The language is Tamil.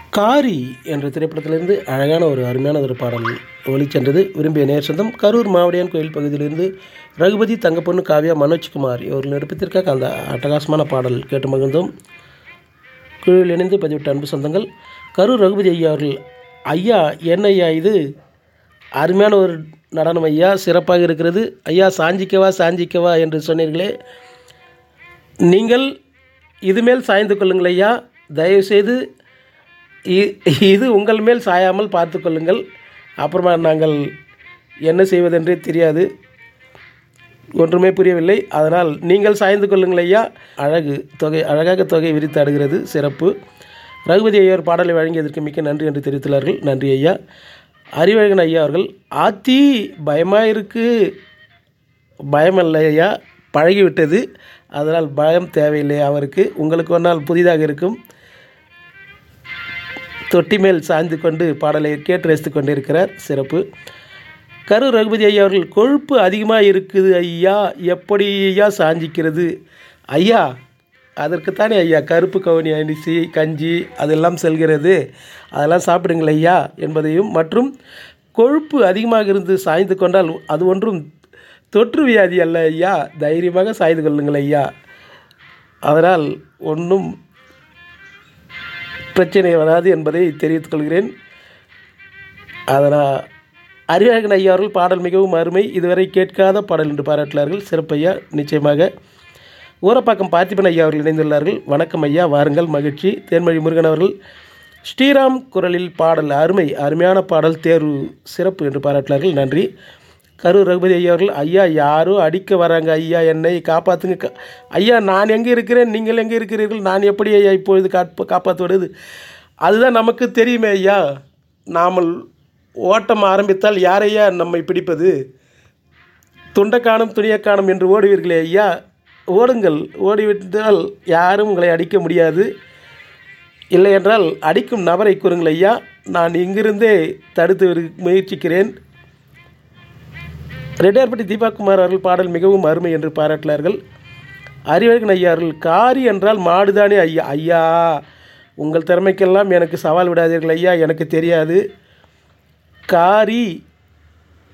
காரி என்ற திரைப்படத்திலிருந்து அழகான ஒரு அருமையான ஒரு பாடல் ஒளிச்சென்றது விரும்பிய நேர் சொந்தம் கரூர் மாவடியான் கோயில் பகுதியிலிருந்து ரகுபதி தங்கப்பொண்ணு காவ்யா மனோஜ்குமார் இவர்கள் நிரூபித்திருக்காக அந்த அட்டகாசமான பாடல் கேட்டு மகிழ்ந்தோம் குழுவில் இணைந்து பதிவிட்ட அன்பு சொந்தங்கள் கரூர் ரகுபதி ஐயா அவர்கள் ஐயா என்ன ஐயா இது அருமையான ஒரு நடனம் ஐயா சிறப்பாக இருக்கிறது ஐயா சாஞ்சிக்கவா சாஞ்சிக்கவா என்று சொன்னீர்களே நீங்கள் இதுமேல் சாய்ந்து கொள்ளுங்கள் ஐயா தயவுசெய்து இ- இது உங்கள் மேல் சாயாமல் பார்த்து கொள்ளுங்கள் அப்புறமா நாங்கள் என்ன செய்வதென்றே தெரியாது ஒன்றுமே புரியவில்லை அதனால் நீங்கள் சாய்ந்து கொள்ளுங்கள் ஐயா அழகு தொகை அழகாக தொகை விரித்து ஆடுகிறது சிறப்பு ரகுபதி ஐயர் பாடலை வழங்கியதற்கு மிக்க நன்றி என்று தெரிவித்துள்ளார்கள் நன்றி ஐயா அறிவழகன் ஐயா அவர்கள் ஆத்தி பயமாக இருக்கு பயம் இல்லை ஐயா பழகிவிட்டது அதனால் பயம் தேவையில்லை அவருக்கு உங்களுக்கு ஒரு நாள் புதிதாக இருக்கும் தொட்டி மேல் சாய்ந்து கொண்டு பாடலை கேட்டு ரசித்து கொண்டிருக்கிறார் சிறப்பு கரூர் ரகுபதி ஐயா அவர்கள் கொழுப்பு அதிகமாக இருக்குது ஐயா எப்படி ஐயா சாஞ்சிக்கிறது ஐயா அதற்குத்தானே ஐயா கருப்பு கவுனி அரிசி கஞ்சி அதெல்லாம் செல்கிறது அதெல்லாம் சாப்பிடுங்கள் ஐயா என்பதையும் மற்றும் கொழுப்பு அதிகமாக இருந்து சாய்ந்து கொண்டால் அது ஒன்றும் தொற்று வியாதி அல்ல ஐயா தைரியமாக சாய்ந்து கொள்ளுங்கள் ஐயா அதனால் ஒன்றும் பிரச்சனை வராது என்பதை தெரிவித்துக் கொள்கிறேன் அதனால் அறிவழகன் ஐயா அவர்கள் பாடல் மிகவும் அருமை இதுவரை கேட்காத பாடல் என்று பாராட்டினார்கள் சிறப்பையா நிச்சயமாக ஊரப்பாக்கம் பார்த்திபன் ஐயா அவர்கள் இணைந்துள்ளார்கள் வணக்கம் ஐயா வாருங்கள் மகிழ்ச்சி தேன்மொழி முருகன் அவர்கள் ஸ்ரீராம் குரலில் பாடல் அருமை அருமையான பாடல் தேர்வு சிறப்பு என்று பாராட்டினார்கள் நன்றி கரூர் ரகுபதி ஐயா அவர்கள் ஐயா யாரோ அடிக்க வராங்க ஐயா என்னை காப்பாற்றுங்க கா- ஐயா நான் எங்கே இருக்கிறேன் நீங்கள் எங்கே இருக்கிறீர்கள் நான் எப்படி ஐயா இப்பொழுது காப்ப காப்பாற்றுவது அதுதான் நமக்கு தெரியுமே ஐயா நாமல் ஓட்டம் ஆரம்பித்தால் யாரையா நம்மை பிடிப்பது துண்டக்கானம் துணியக்கானம் என்று ஓடுவீர்களே ஐயா ஓடுங்கள் ஓடிவிட்டால் யாரும் உங்களை அடிக்க முடியாது இல்லை என்றால் அடிக்கும் நபரை கூறுங்கள் ஐயா நான் இங்கிருந்தே தடுத்து விரு- முயற்சிக்கிறேன் ரெட்டியார்பட்டி தீபாகுமார் அவர்கள் பாடல் மிகவும் அருமை என்று பாராட்டினார்கள் அறிவழகன் ஐயா அவர்கள் காரி என்றால் மாடுதானே ஐயா ஐயா உங்கள் திறமைக்கெல்லாம் எனக்கு சவால் விடாதீர்கள் ஐயா எனக்கு தெரியாது காரி